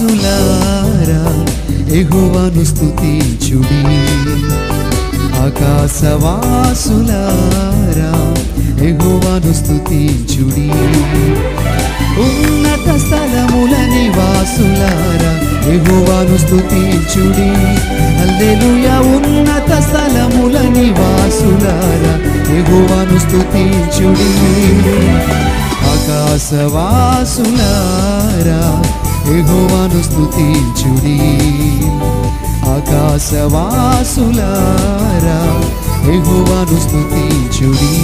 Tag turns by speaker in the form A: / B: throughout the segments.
A: ఆకాశవాసులారా ఎగువను స్తుతించుడి ఆకాశవాసులారా ఎగువను స్తుతించుడి ఉన్నత స్థలముల నివాసులారా ఎగువను స్తుతించుడి హల్లెలూయా ఉన్నత స్థలముల నివాసులారా ఎగువను స్తుతించుడి ఆకాశవాసులారా ఎగువను స్తుతించుడి ఆకాశవాసులారా ఎగువను స్తుతించుడి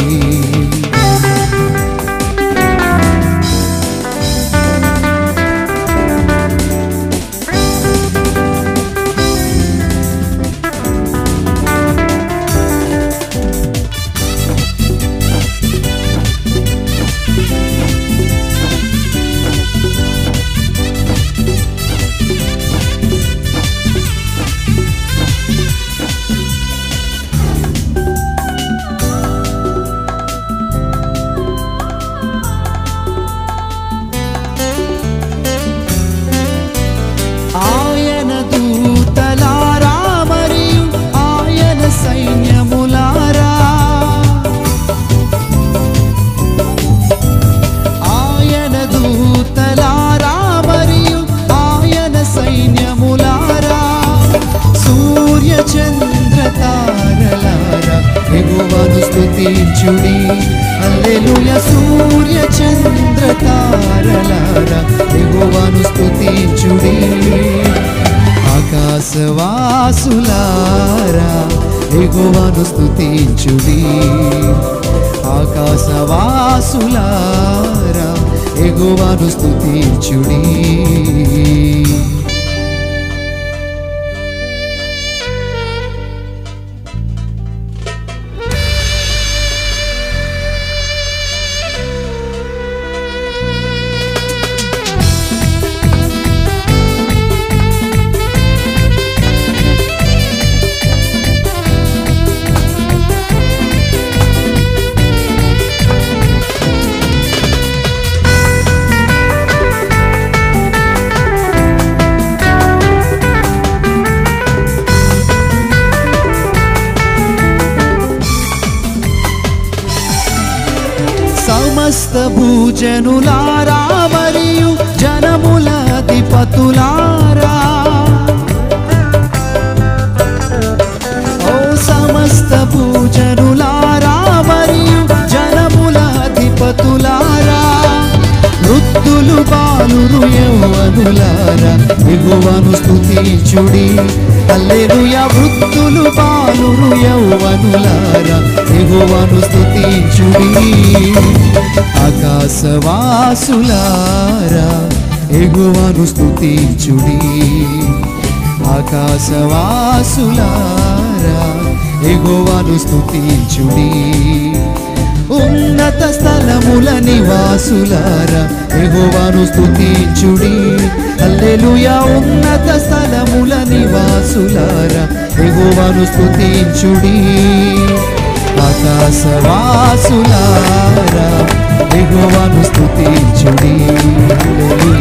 A: ఆయన దూతలారా మరియు ఆయన సైన్యములారా ఆయన దూతలారా మరియు ఆయన సైన్యములారా సూర్య చంద్ర తారలారా ఎగువను స్తుతించుడి అల్లెలుయ సూర్య చంద్ర తారలారా ఎగువను స్తుతించుడి ఆకాశవాసులారా ఎగువను స్తుతించుడి ఆకాశవాసులారా ఎగువను స్తుతించుడి సమస్త భూజనులారా మరియు జనముల అధిపతులారా ఓ సమస్త భూజనులారా మరియు జనముల అధిపతులారా వృద్ధులు బాలురు యౌవనులారా ఎగువను స్తుతించుడి అల్లెలుయా వృద్ధులు బాలురు యౌవనులారా ఎగువను స్తుతించుడి ఆకాశవాసులారా ఎగువను స్తుతించుడి ఆకాశవాసులారా ఎగువను స్తుతించుడి ఉన్నత స్థలముల నివాసులారా ఎగువను స్తుతించుడి హల్లెలూయా ఉన్నత స్థలముల నివాసులారా ఎగువను స్తుతించుడి ఆకాశవాసులారా ఎగువను స్తుతించుడి హల్లెలూయా